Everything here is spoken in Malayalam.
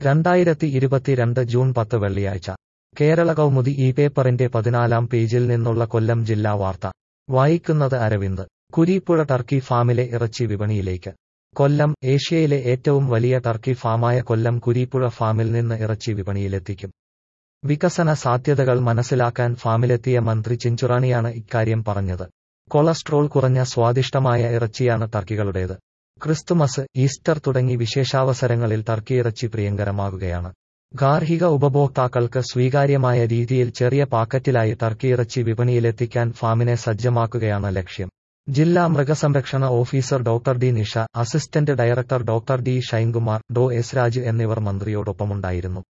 രണ്ടായിരത്തി ഇരുപത്തിരണ്ട് ജൂൺ പത്ത് വെള്ളിയാഴ്ച കേരള കൗമുദി ഈ പേപ്പറിന്റെ പതിനാലാം പേജിൽ നിന്നുള്ള കൊല്ലം ജില്ലാ വാർത്ത വായിക്കുന്നത് അരവിന്ദ് കുരീപ്പുഴ ടർക്കി ഫാമിലെ ഇറച്ചി വിപണിയിലേക്ക് കൊല്ലം ഏഷ്യയിലെ ഏറ്റവും വലിയ ടർക്കി ഫാമായ കൊല്ലം കുരീപ്പുഴ ഫാമിൽ നിന്ന് ഇറച്ചി വിപണിയിലെത്തിക്കും വികസന സാധ്യതകൾ മനസ്സിലാക്കാൻ ഫാമിലെത്തിയ മന്ത്രി ചിഞ്ചുറാണിയാണ് ഇക്കാര്യം പറഞ്ഞത് കൊളസ്ട്രോൾ കുറഞ്ഞ സ്വാദിഷ്ടമായ ഇറച്ചിയാണ് ടർക്കികളുടേത് ക്രിസ്തുമസ് ഈസ്റ്റർ തുടങ്ങി വിശേഷാവസരങ്ങളിൽ ടർക്കി ഇറച്ചി പ്രിയങ്കരമാകുകയാണ് ഗാർഹിക ഉപഭോക്താക്കൾക്ക് സ്വീകാര്യമായ രീതിയിൽ ചെറിയ പാക്കറ്റിലായി ടർക്കി ഇറച്ചി വിപണിയിലെത്തിക്കാൻ ഫാമിനെ സജ്ജമാക്കുകയാണ് ലക്ഷ്യം ജില്ലാ മൃഗസംരക്ഷണ officer doctor D Nisha assistant director doctor D Shinekumar Dr S Raj എന്നിവർ മന്ത്രിയോടൊപ്പമുണ്ടായിരുന്നു